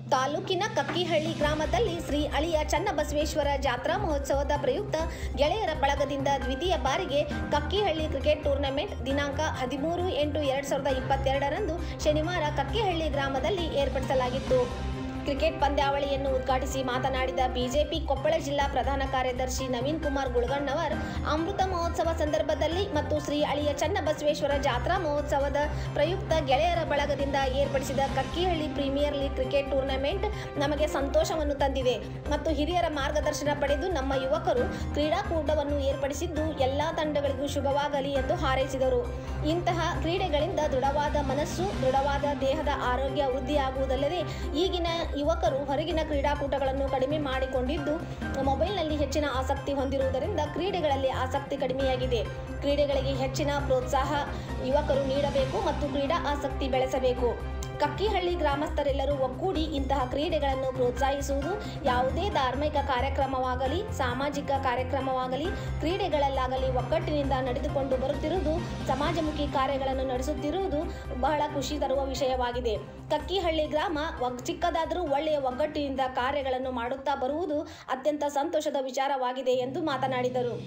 ತಾಲೂಕಿನ ಕಕ್ಕಿಹಳ್ಳಿ ಗ್ರಾಮದಲ್ಲಿ ಶ್ರೀ ಅಳಿಯ ಚನ್ನಬಸವೇಶ್ವರ ಜಾತ್ರಾ ಮಹೋತ್ಸವದ ಪ್ರಯುಕ್ತ ಗೆಳೆಯರ ಬಳಗದಿಂದ ದ್ವಿತೀಯ ಬಾರಿಗೆ ಕಕ್ಕಿಹಳ್ಳಿ ಕ್ರಿಕೆಟ್ ಟೂರ್ನಮೆಂಟ್ ದಿನಾಂಕ ಹದಿಮೂರು ಎಂಟು ಎರಡು ಸಾವಿರದ ಇಪ್ಪತ್ತೆರಡರಂದು ಶನಿವಾರ ಕಕ್ಕಿಹಳ್ಳಿ ಗ್ರಾಮದಲ್ಲಿ ಏರ್ಪಡಿಸಲಾಗಿತ್ತು ಕ್ರಿಕೆಟ್ ಪಂದ್ಯಾವಳಿಯನ್ನು ಉದ್ಘಾಟಿಸಿ ಮಾತನಾಡಿದ ಬಿಜೆಪಿ ಕೊಪ್ಪಳ ಜಿಲ್ಲಾ ಪ್ರಧಾನ ಕಾರ್ಯದರ್ಶಿ ನವೀನ್ ಕುಮಾರ್ ಗುಳಗಣ್ಣವರ್ ಅಮೃತ ಮಹೋತ್ಸವ ಸಂದರ್ಭದಲ್ಲಿ ಮತ್ತು ಶ್ರೀ ಅಳಿಯ ಚನ್ನಬಸವೇಶ್ವರ ಜಾತ್ರಾ ಮಹೋತ್ಸವದ ಪ್ರಯುಕ್ತ ಗೆಳೆಯರ ಬಳಗದಿಂದ ಏರ್ಪಡಿಸಿದ Kakkihalli premier league cricket tournament ನಮಗೆ ಸಂತೋಷವನ್ನು ತಂದಿದೆ ಮತ್ತು ಹಿರಿಯರ ಮಾರ್ಗದರ್ಶನ ಪಡೆದು ನಮ್ಮ ಯುವಕರು ಕ್ರೀಡಾಕೂಟವನ್ನು ಏರ್ಪಡಿಸಿದ್ದು ಎಲ್ಲ ತಂಡಗಳಿಗೂ ಶುಭವಾಗಲಿ ಎಂದು ಹಾರೈಸಿದರು ಇಂತಹ ಕ್ರೀಡೆಗಳಿಂದ ದೃಢವಾದ ಮನಸ್ಸು ದೃಢವಾದ ದೇಹದ ಆರೋಗ್ಯ ವೃದ್ಧಿಯಾಗುವುದಲ್ಲದೆ ಈಗಿನ ಯುವಕರು ಹೊರಗಿನ ಕ್ರೀಡಾಕೂಟಗಳನ್ನು ಕಡಿಮೆ ಮಾಡಿಕೊಂಡಿದ್ದು ಮೊಬೈಲ್ನಲ್ಲಿ ಹೆಚ್ಚಿನ ಆಸಕ್ತಿ ಹೊಂದಿರುವುದರಿಂದ ಕ್ರೀಡೆಗಳಲ್ಲಿ ಆಸಕ್ತಿ ಕಡಿಮೆಯಾಗಿದೆ ಕ್ರೀಡೆಗಳಿಗೆ ಹೆಚ್ಚಿನ ಪ್ರೋತ್ಸಾಹ ಯುವಕರು ನೀಡಬೇಕು ಮತ್ತು ಕ್ರೀಡಾ ಆಸಕ್ತಿ ಬೆಳೆಸಬೇಕು ಕಕ್ಕಿಹಳ್ಳಿ ಗ್ರಾಮಸ್ಥರೆಲ್ಲರೂ ಒಗ್ಗೂಡಿ ಇಂತಹ ಕ್ರೀಡೆಗಳನ್ನು ಪ್ರೋತ್ಸಾಹಿಸುವುದು ಯಾವುದೇ ಧಾರ್ಮಿಕ ಕಾರ್ಯಕ್ರಮವಾಗಲಿ ಸಾಮಾಜಿಕ ಕಾರ್ಯಕ್ರಮವಾಗಲಿ ಕ್ರೀಡೆಗಳಲ್ಲಾಗಲಿ ಒಗ್ಗಟ್ಟಿನಿಂದ ನಡೆದುಕೊಂಡು ಬರುತ್ತಿರುವುದು ಸಮಾಜಮುಖಿ ಕಾರ್ಯಗಳನ್ನು ನಡೆಸುತ್ತಿರುವುದು ಬಹಳ ಖುಷಿ ತರುವ ವಿಷಯವಾಗಿದೆ ಕಕ್ಕಿಹಳ್ಳಿ ಗ್ರಾಮ ಒಗ್ ಚಿಕ್ಕದಾದರೂ ಒಳ್ಳೆಯ ಒಗ್ಗಟ್ಟಿನಿಂದ ಕಾರ್ಯಗಳನ್ನು ಮಾಡುತ್ತಾ ಬರುವುದು ಅತ್ಯಂತ ಸಂತೋಷದ ವಿಚಾರವಾಗಿದೆ ಎಂದು ಮಾತನಾಡಿದರು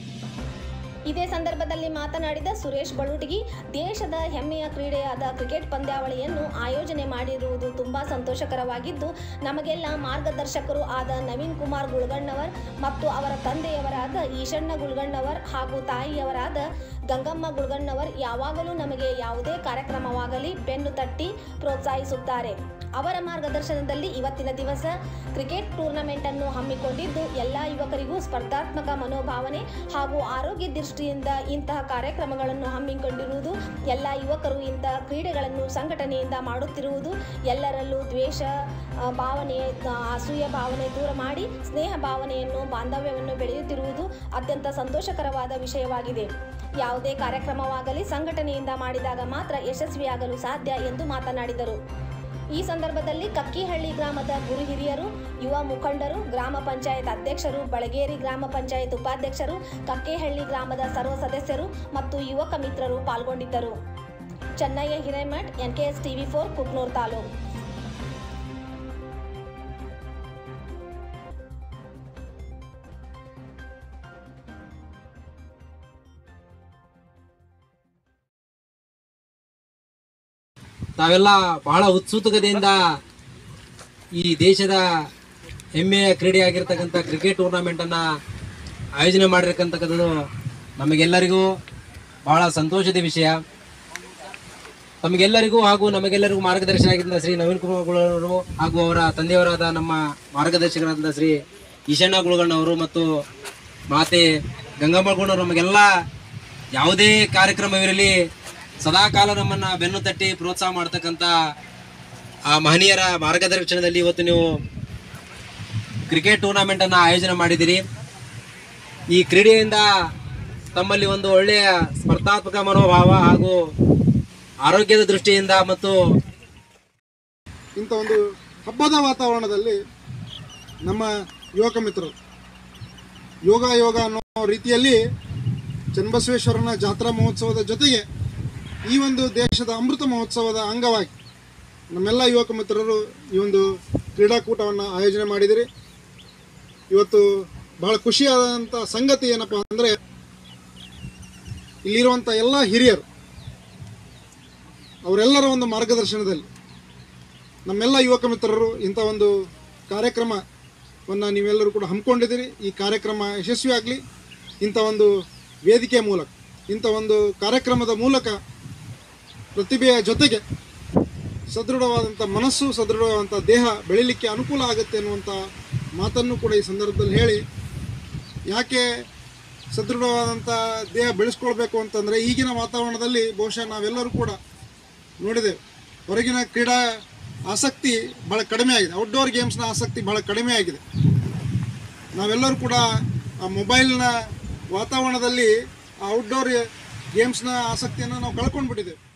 ಇದೇ ಸಂದರ್ಭದಲ್ಲಿ ಮಾತನಾಡಿದ ಸುರೇಶ್ ಬಳುಟಗಿ ದೇಶದ ಹೆಮ್ಮೆಯ ಕ್ರೀಡೆಯಾದ ಕ್ರಿಕೆಟ್ ಪಂದ್ಯಾವಳಿಯನ್ನು ಆಯೋಜನೆ ಮಾಡಿರುವುದು ತುಂಬಾ ಸಂತೋಷಕರವಾಗಿದ್ದು ನಮಗೆಲ್ಲ ಮಾರ್ಗದರ್ಶಕರು ಆದ ನವೀನ್ ಕುಮಾರ್ ಗುಳ್ಗಣ್ಣವರ್ ಮತ್ತು ಅವರ ತಂದೆಯವರಾದ ಈಶಣ್ಣ ಗುಳ್ಗಣ್ಣವರ್ ಹಾಗೂ ತಾಯಿಯವರಾದ ಗಂಗಮ್ಮ ಗುಳ್ಗಣ್ಣವರ್ ಯಾವಾಗಲೂ ನಮಗೆ ಯಾವುದೇ ಕಾರ್ಯಕ್ರಮವಾಗಲಿ ಬೆನ್ನು ತಟ್ಟಿ ಪ್ರೋತ್ಸಾಹಿಸುತ್ತಾರೆ ಅವರ ಮಾರ್ಗದರ್ಶನದಲ್ಲಿ ಇವತ್ತಿನ ದಿವಸ ಕ್ರಿಕೆಟ್ ಟೂರ್ನಮೆಂಟ್ ಅನ್ನು ಹಮ್ಮಿಕೊಂಡಿದ್ದು ಎಲ್ಲ ಯುವಕರಿಗೂ ಸ್ಪರ್ಧಾತ್ಮಕ ಮನೋಭಾವನೆ ಹಾಗೂ ಆರೋಗ್ಯ ದೃಷ್ಟಿಯಿಂದ ಇಂತಹ ಕಾರ್ಯಕ್ರಮಗಳನ್ನು ಹಮ್ಮಿಕೊಂಡಿರುವುದು ಎಲ್ಲ ಯುವಕರು ಇಂತಹ ಕ್ರೀಡೆಗಳನ್ನು ಸಂಘಟನೆಯಿಂದ ಮಾಡುತ್ತಿರುವುದು ಎಲ್ಲರಲ್ಲೂ ದ್ವೇಷ ಆ, ಭಾವನೆ ಆ, ಅಸೂಯೆ ಭಾವನೆ ದೂರ ಮಾಡಿ ಸ್ನೇಹ ಭಾವನೆಯನ್ನು ಬಾಂಧವ್ಯವನ್ನು ಬೆಳೆಯುತ್ತಿರುವುದು ಅತ್ಯಂತ ಸಂತೋಷಕರವಾದ ವಿಷಯವಾಗಿದೆ ಯಾವುದೇ ಕಾರ್ಯಕ್ರಮವಾಗಲಿ ಸಂಘಟನೆಯಿಂದ ಮಾಡಿದಾಗ ಮಾತ್ರ ಯಶಸ್ವಿಯಾಗಲು ಸಾಧ್ಯ ಎಂದು ಮಾತನಾಡಿದರು ಈ ಸಂದರ್ಭದಲ್ಲಿ ಕಕ್ಕಿಹಳ್ಳಿ ಗ್ರಾಮದ ಗುರು ಹಿರಿಯರು ಯುವ ಮುಖಂಡರು ಗ್ರಾಮ ಪಂಚಾಯತ್ ಅಧ್ಯಕ್ಷರು ಬಳಗೇರಿ ಗ್ರಾಮ ಪಂಚಾಯತ್ ಉಪಾಧ್ಯಕ್ಷರು ಕಕ್ಕೆಹಳ್ಳಿ ಗ್ರಾಮದ ಸರ್ವ ಸದಸ್ಯರು ಮತ್ತು ಯುವಕ ಮಿತ್ರರು ಪಾಲ್ಗೊಂಡಿದ್ದರು Channayya Hiremath NKS TV four Kuknur taluk ತಾವೆಲ್ಲ ಬಹಳ ಉತ್ಸುಕತೆಯಿಂದ ಈ ದೇಶದ ಹೆಮ್ಮೆಯ ಕ್ರೀಡೆ ಆಗಿರ್ತಕ್ಕಂಥ ಕ್ರಿಕೆಟ್ ಟೂರ್ನಮೆಂಟನ್ನು ಆಯೋಜನೆ ಮಾಡಿರ್ತಕ್ಕಂಥದ್ದು ನಮಗೆಲ್ಲರಿಗೂ ಬಹಳ ಸಂತೋಷದ ವಿಷಯ ತಮಗೆಲ್ಲರಿಗೂ ಹಾಗೂ ನಮಗೆಲ್ಲರಿಗೂ ಮಾರ್ಗದರ್ಶನ ಆಗಿದ್ದ ಶ್ರೀ ನವೀನ್ ಕುಮಾರ್ ಗುಳವರು ಹಾಗೂ ಅವರ ತಂದೆಯವರಾದ ನಮ್ಮ ಮಾರ್ಗದರ್ಶಕರಾದ ಶ್ರೀ ಈಶಣ್ಣ ಗುಳಗಣ್ಣವರು ಮತ್ತು ಮಾತೆ ಗಂಗಮ್ಮ ಗುಣವರು ನಮಗೆಲ್ಲ ಯಾವುದೇ ಕಾರ್ಯಕ್ರಮವಿರಲಿ ಸದಾಕಾಲ ನಮ್ಮನ್ನ ಬೆನ್ನು ತಟ್ಟಿ ಪ್ರೋತ್ಸಾಹ ಮಾಡ್ತಕ್ಕಂಥ ಆ ಮಹನೀಯರ ಮಾರ್ಗದರ್ಶನದಲ್ಲಿ ಇವತ್ತು ನೀವು ಕ್ರಿಕೆಟ್ ಟೂರ್ನಮೆಂಟ್ ಅನ್ನ ಆಯೋಜನೆ ಮಾಡಿದ್ದೀರಿ ಈ ಕ್ರೀಡೆಯಿಂದ ತಮ್ಮಲ್ಲಿ ಒಂದು ಒಳ್ಳೆಯ ಸ್ಪರ್ಧಾತ್ಮಕ ಮನೋಭಾವ ಹಾಗೂ ಆರೋಗ್ಯದ ದೃಷ್ಟಿಯಿಂದ ಮತ್ತು ಇಂಥ ಒಂದು ಹಬ್ಬದ ವಾತಾವರಣದಲ್ಲಿ ನಮ್ಮ ಯುವಕ ಮಿತ್ರರು ಯೋಗ ಯೋಗ ಅನ್ನೋ ರೀತಿಯಲ್ಲಿ ಚನ್ನಬಸವೇಶ್ವರನ ಜಾತ್ರಾ ಮಹೋತ್ಸವದ ಜೊತೆಗೆ ಈ ಒಂದು ದೇಶದ ಅಮೃತ ಮಹೋತ್ಸವದ ಅಂಗವಾಗಿ ನಮ್ಮೆಲ್ಲ ಯುವಕ ಮಿತ್ರರು ಈ ಒಂದು ಕ್ರೀಡಾಕೂಟವನ್ನು ಆಯೋಜನೆ ಮಾಡಿದಿರಿ ಇವತ್ತು ಬಹಳ ಖುಷಿಯಾದಂಥ ಸಂಗತಿ ಏನಪ್ಪ ಅಂದರೆ ಇಲ್ಲಿರುವಂಥ ಎಲ್ಲ ಹಿರಿಯರು ಅವರೆಲ್ಲರ ಒಂದು ಮಾರ್ಗದರ್ಶನದಲ್ಲಿ ನಮ್ಮೆಲ್ಲ ಯುವಕ ಮಿತ್ರರು ಇಂಥ ಒಂದು ಕಾರ್ಯಕ್ರಮವನ್ನು ನೀವೆಲ್ಲರೂ ಕೂಡ ಹಮ್ಮಿಕೊಂಡಿದ್ದೀರಿ ಈ ಕಾರ್ಯಕ್ರಮ ಯಶಸ್ವಿಯಾಗಲಿ ಇಂಥ ಒಂದು ವೇದಿಕೆಯ ಮೂಲಕ ಇಂಥ ಒಂದು ಕಾರ್ಯಕ್ರಮದ ಮೂಲಕ ಪ್ರತಿಭೆಯ ಜೊತೆಗೆ ಸದೃಢವಾದಂಥ ಮನಸ್ಸು ಸದೃಢವಾದಂಥ ದೇಹ ಬೆಳೀಲಿಕ್ಕೆ ಅನುಕೂಲ ಆಗುತ್ತೆ ಅನ್ನುವಂಥ ಮಾತನ್ನು ಕೂಡ ಈ ಸಂದರ್ಭದಲ್ಲಿ ಹೇಳಿ ಯಾಕೆ ಸದೃಢವಾದಂಥ ದೇಹ ಬೆಳೆಸ್ಕೊಳ್ಬೇಕು ಅಂತಂದರೆ ಈಗಿನ ವಾತಾವರಣದಲ್ಲಿ ಬಹುಶಃ ನಾವೆಲ್ಲರೂ ಕೂಡ ನೋಡಿದೆವು ಹೊರಗಿನ ಕ್ರೀಡಾ ಆಸಕ್ತಿ ಭಾಳ ಕಡಿಮೆ ಆಗಿದೆ ಔಟ್ಡೋರ್ ಗೇಮ್ಸ್ನ ಆಸಕ್ತಿ ಭಾಳ ಕಡಿಮೆ ಆಗಿದೆ ನಾವೆಲ್ಲರೂ ಕೂಡ ಆ ಮೊಬೈಲ್ನ ವಾತಾವರಣದಲ್ಲಿ ಆ ಔಟ್ಡೋರ್ ಗೇಮ್ಸ್ನ ಆಸಕ್ತಿಯನ್ನು ನಾವು ಕಳ್ಕೊಂಡ್ಬಿಟ್ಟಿದ್ದೇವೆ